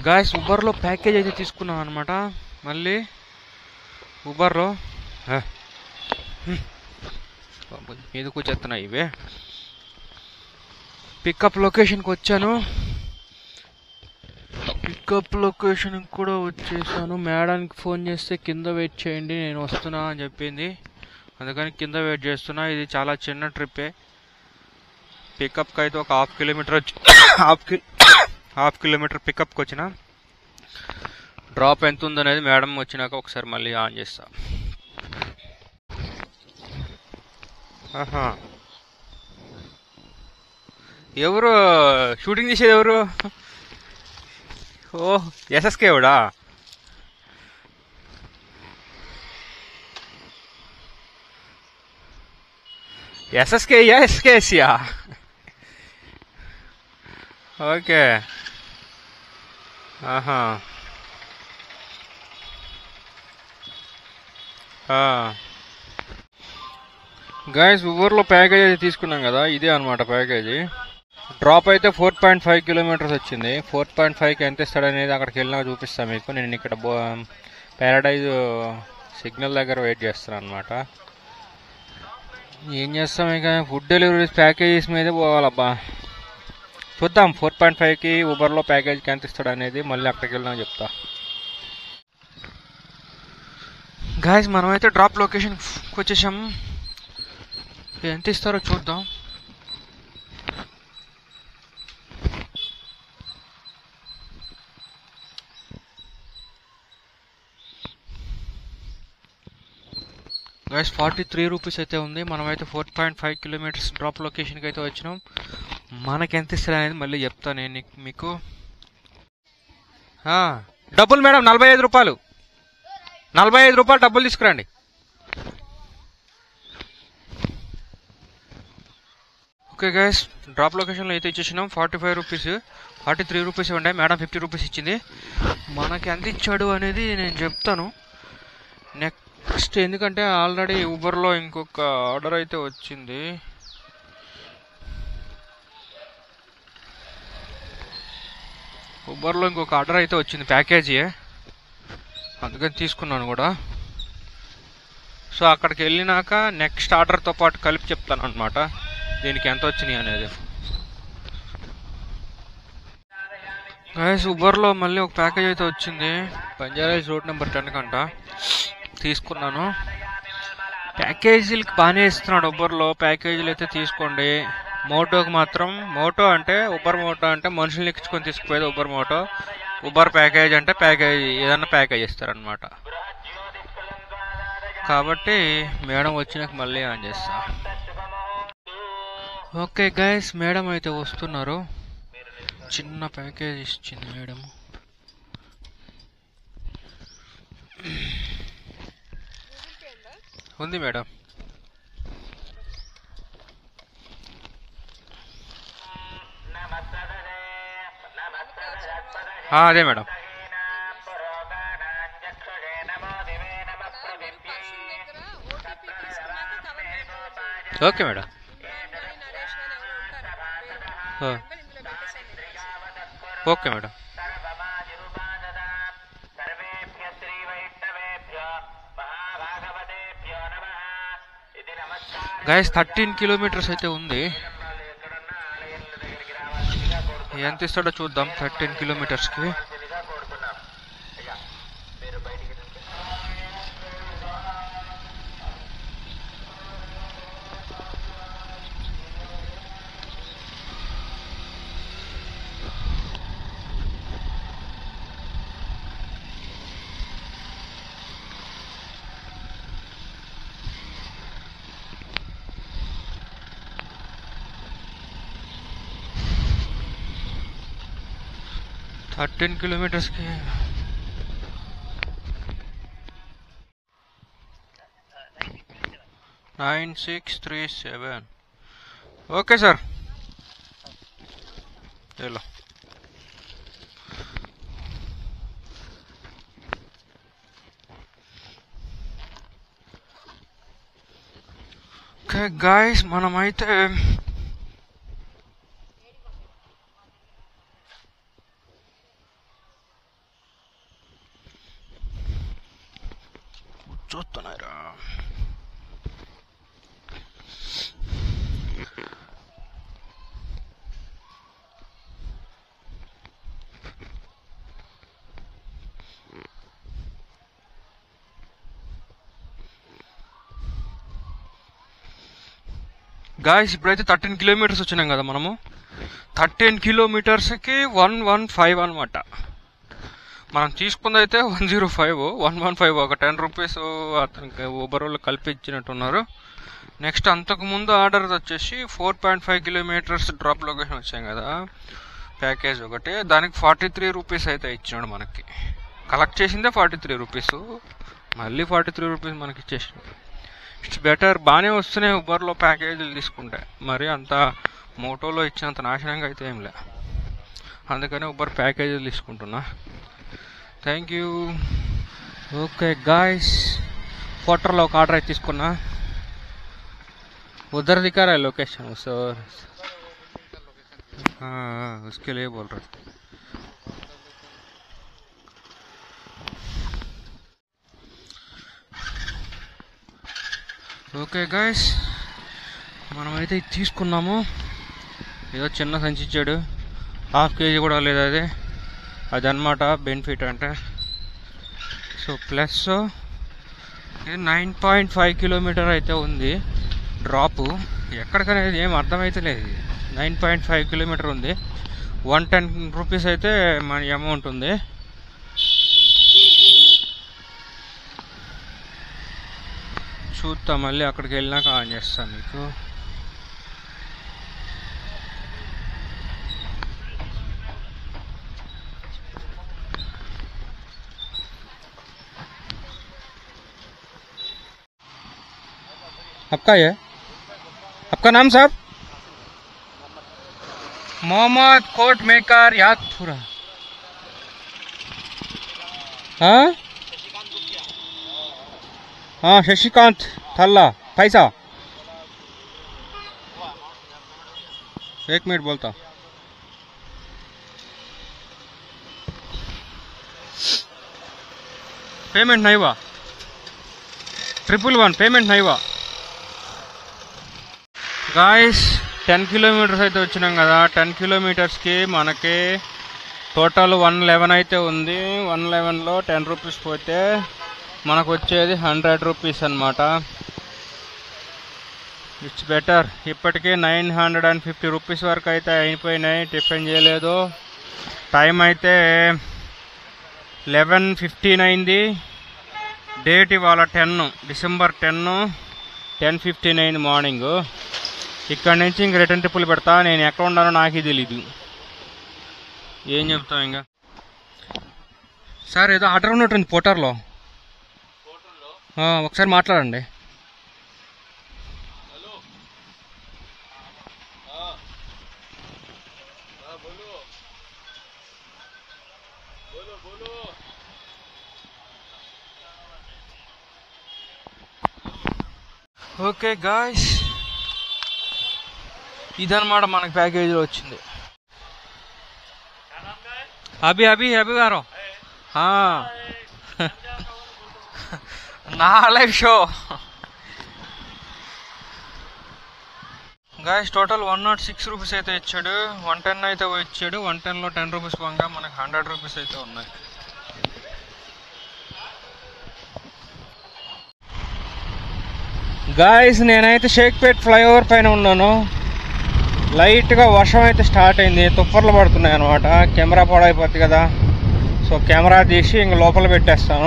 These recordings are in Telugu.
గాయస్ ఉబర్లో ప్యాకేజ్ అయితే తీసుకున్నాం అనమాట మళ్ళీ ఉబర్లో ఆ, హ్మ్. బాబోయ్, మీదకు వచ్చేస్తున్నాయి ఇవే పికప్ లొకేషన్కి వచ్చాను పికప్ లొకేషన్ కూడా వచ్చేసాను మేడానికి ఫోన్ చేస్తే కింద వెయిట్ చేయండి నేను వస్తున్నా అని చెప్పింది అందుకని కింద వెయిట్ చేస్తున్నా ఇది చాలా చిన్న ట్రిప్పే పికప్కి అయితే ఒక హాఫ్ కిలోమీటర్ వచ్చి హాఫ్ కి హాఫ్ కిలోమీటర్ పికప్కి వచ్చిన డ్రాప్ ఎంత ఉందనేది మేడం వచ్చినాక ఒకసారి మళ్ళీ ఆన్ చేస్తా ఆహా ఎవరు షూటింగ్ చేసేది ఎవరు ఓ ఎస్ఎస్కే ఎవడా ఎస్ఎస్కేయా ఎస్కేఎస్యా ఓకే ఆహా గాయస్ ఊర్లో ప్యాకేజ్ అయితే తీసుకున్నాం కదా ఇదే అనమాట ప్యాకేజీ డ్రాప్ అయితే ఫోర్ పాయింట్ ఫైవ్ కిలోమీటర్స్ వచ్చింది ఫోర్ పాయింట్ ఫైవ్కి ఎంత ఇస్తాడనేది అక్కడికి వెళ్ళినాక చూపిస్తాను మీకు నేను ఇక్కడ బో పారాడైజ్ సిగ్నల్ దగ్గర వెయిట్ చేస్తాను అనమాట ఏం చేస్తాం ఇక ఫుడ్ డెలివరీస్ ప్యాకేజెస్ మీదే పోవాలబ్బా చూద్దాం ఫోర్ పాయింట్ ఫైవ్కి ఊబర్లో ప్యాకేజ్కి ఎంత ఇస్తాడు అనేది మళ్ళీ అక్కడికి వెళ్ళినా చెప్తా గాయస్ మనమైతే డ్రాప్ లొకేషన్కి వచ్చేసాం ఎంత ఇస్తారో చూద్దాం గైస్ ఫార్టీ త్రీ రూపీస్ అయితే ఉంది మనమైతే four point five kilometres drop లొకేషన్కి అయితే వచ్చినాం మనకి ఎంత ఇస్తారు అనేది మళ్ళీ చెప్తాను నేను నీకు- మీకు ఆ, డబ్బులు మేడం నలభై ఐదు రూపాయలు నలభై ఐదు రూపాయలు డబ్బులు తీసుకురండి ఓకే గైస్ డ్రాప్ లొకేషన్లో అయితే ఇచ్చేసినాం forty five rupees forty three rupees ఉండే మేడం ఫిఫ్టీ రూపీస్ ఇచ్చింది మనకి ఎంత ఇచ్చాడు అనేది నేను చెప్తాను నెక్స్ట్ ఎందుకంటే ఆల్రెడీ ఊబర్లో ఇంకొక ఆర్డర్ అయితే వచ్చింది ఊబర్లో ఇంకొక ఆర్డర్ అయితే వచ్చింది ప్యాకేజీ అందుకని తీసుకున్నాను కూడా సో అక్కడికి వెళ్ళినాక నెక్స్ట్ ఆర్డర్తో పాటు కలిపి చెప్తాను అనమాట దీనికి ఎంత వచ్చినాయి అనేది గైస్ ఉబర్లో మళ్ళీ ఒక ప్యాకేజ్ అయితే వచ్చింది బంజారాయిల్స్ రోడ్ నెంబర్ టెన్ కంట తీసుకున్నాను ప్యాకేజీలకి బాగానే ఇస్తున్నాడు ఉబర్లో ప్యాకేజీలు అయితే తీసుకోండి మోటోకి మాత్రం మోటో అంటే ఉబర్ మోటో అంటే మనుషుల్ని ఎక్కించుకొని తీసుకుపోయేది ఉబర్ మోటో ఉబర్ ప్యాకేజ్ అంటే ప్యాకేజ్ ఏదన్నా ప్యాకేజ్ ఇస్తారనమాట కాబట్టి మేడం వచ్చినాక మళ్ళీ ఆన్ చేస్తా ఓకే గైస్ మేడం అయితే వస్తున్నారు చిన్న ప్యాకేజ్ ఇచ్చింది మేడం ఉంది మేడం ఆ, అదే మేడం ఓకే మేడం ఆ, okay madam guys thirteen kilometres అయితే ఉంది ఎంత ఇస్తాడో చూద్దాం థర్టీన్ కిలోమీటర్స్కి థర్టీన్ కిలోమీటర్స్కి nine six three seven okay sir ఎలా ఓకే గాయస్ మనమైతే చూస్తున్నారా గాయస్ ఇప్పుడైతే థర్టీన్ కిలోమీటర్స్ వచ్చినాం కదా మనము థర్టీన్ కిలోమీటర్స్కి వన్ వన్ ఫైవ్ అనమాట మనం తీసుకుందైతే one zero five one one five ఒక టెన్ రూపీస్ అతనికి ఊబర్ వాళ్ళు కల్పించినట్టున్నారు నెక్స్ట్ అంతకు ముందు ఆర్డర్ వచ్చేసి four point five kilometres drop location వచ్చాం కదా ప్యాకేజ్ ఒకటి దానికి ఫార్టీ త్రీ రూపీస్ అయితే ఇచ్చినాడు మనకి కలెక్ట్ చేసిందే ఫార్టీ త్రీ రూపీస్ మళ్ళీ ఫార్టీ త్రీ రూపీస్ మనకి ఇచ్చేసినాడు ఇట్స్ బెటర్ బాగానే వస్తున్నాయి ఉబర్లో ప్యాకేజీలు తీసుకుంటే మరి అంత మోటోలో ఇచ్చినంత నాశనంగా అయితే ఏం లే అందుకని ఉబర్ ప్యాకేజీలు తీసుకుంటున్నా థ్యాంక్ యూ ఓకే గాయస్ క్వార్టర్లో ఒక ఆర్డర్ అయితే తీసుకున్నా उधर दिखा रहा है लोकेशन उस और हाँ हाँ, उसके लिए बोल रहा था ఓకే గాయస్ మనమైతే ఇది తీసుకున్నాము ఏదో చిన్న సంచి ఇచ్చాడు హాఫ్ కేజీ కూడా లేదు అది అది అనమాట బెనిఫిట్ అంటే సో ప్లస్ ఇది నైన్ పాయింట్ ఫైవ్ కిలోమీటర్ అయితే ఉంది డ్రాపు ఎక్కడికనేది ఏం అర్థమైతే లేదు నైన్ పాయింట్ ఫైవ్ కిలోమీటర్ ఉంది వన్ టెన్ రూపీస్ అయితే మన అమౌంట్ ఉంది చూద్దాం మళ్ళీ అక్కడికి వెళ్ళినాక ఆన్ చేస్తాను మీకు आपका ये आपका नाम साहब मोहम्मद कोट मेकर यादपुरा हाँ हाँ शशिकांत थल्ला पैसा एक मिनट बोलता हूँ। पेमेंट नहीं हुआ ट्रिपल वन पेमेंट नहीं हुआ గాయస్ టెన్ కిలోమీటర్స్ అయితే వచ్చినాం కదా టెన్ కిలోమీటర్స్కి మనకి టోటల్ వన్ లెవెన్ అయితే ఉంది వన్ లెవెన్లో టెన్ రూపీస్ పోతే మనకు వచ్చేది హండ్రెడ్ రూపీస్ అనమాట ఇట్స్ బెటర్ ఇప్పటికే nine hundred and fifty rupees వరకు అయితే అయిపోయినాయి టిఫిన్ చేయలేదు టైం అయితే లెవెన్ ఫిఫ్టీన్ అయింది డేట్ ఇవాళ ten December ten ten fifteen అయింది మార్నింగ్ ఇక్కడ నుంచి ఇంక రిటర్న్ ట్రిప్పులు పెడతా నేను ఎక్కడ ఉన్నానో నాకే తెలీదు ఏం చెప్తాం ఇంకా సార్ ఏదో ఆర్డర్ ఉన్నట్టుంది పోటార్లో ఆ, ఒకసారి మాట్లాడండి ఓకే గాయస్ ఇదన్నమాట మనకి ప్యాకేజీలో వచ్చింది అభి అభి అభి గారు ఆ. నా live show guys total one nought six rupees అయితే ఇచ్చాడు వన్ టెన్ అయితే ఇచ్చాడు వన్ టెన్లో టెన్ రూపీస్ పోగా మనకి హండ్రెడ్ రూపీస్ అయితే ఉన్నాయి గాయస్ నేనైతే షేక్పేట్ ఫ్లైఓవర్ పైన ఉన్నాను లైట్గా వర్షం అయితే స్టార్ట్ అయింది తుప్పర్లు పడుతున్నాయి అనమాట కెమెరా పాడైపోద్ది కదా సో కెమెరా తీసి ఇంక లోపల పెట్టేస్తాను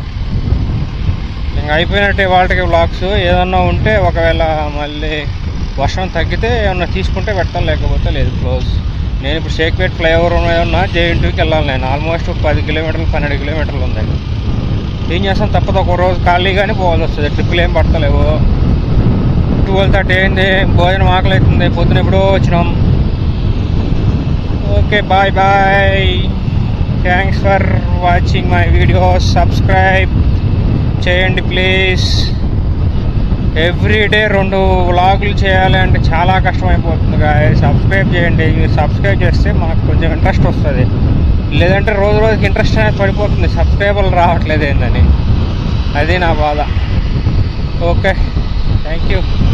ఇంక అయిపోయినట్టే వాళ్ళకి వ్లాగ్స్ ఏదన్నా ఉంటే ఒకవేళ మళ్ళీ వర్షం తగ్గితే ఏమన్నా తీసుకుంటే పెడతాను లేకపోతే లేదు క్లోజ్ నేను ఇప్పుడు షేక్పేట్ ఫ్లైఓవర్ ఉన్నా జేఎన్టీకి వెళ్ళాలి నేను ఆల్మోస్ట్ ఒక పది కిలోమీటర్లు పన్నెండు కిలోమీటర్లు ఉంది ఏం చేస్తాం తప్పదు ఒక రోజు ఖాళీగానే పోవాల్సి వస్తుంది ట్రిప్పులు ఏం పడతలేవు ట్వెల్వ్ థర్టీ అయింది భోజనం ఆకలి అవుతుంది పొద్దున ఎప్పుడో వచ్చినాం okay bye bye thanks for watching my video subscribe చేయండి ప్లీజ్ ఎవ్రీ డే రెండు వ్లాగులు చేయాలి అంటే చాలా కష్టమైపోతుంది గాయ సబ్స్క్రైబ్ చేయండి మీరు సబ్స్క్రైబ్ చేస్తే మాకు కొంచెం ఇంట్రెస్ట్ వస్తుంది లేదంటే రోజు రోజుకి ఇంట్రెస్ట్ అనేది పడిపోతుంది సబ్స్క్రైబర్లు రావట్లేదు ఏందని అది నా బాధ ఓకే థ్యాంక్ యూ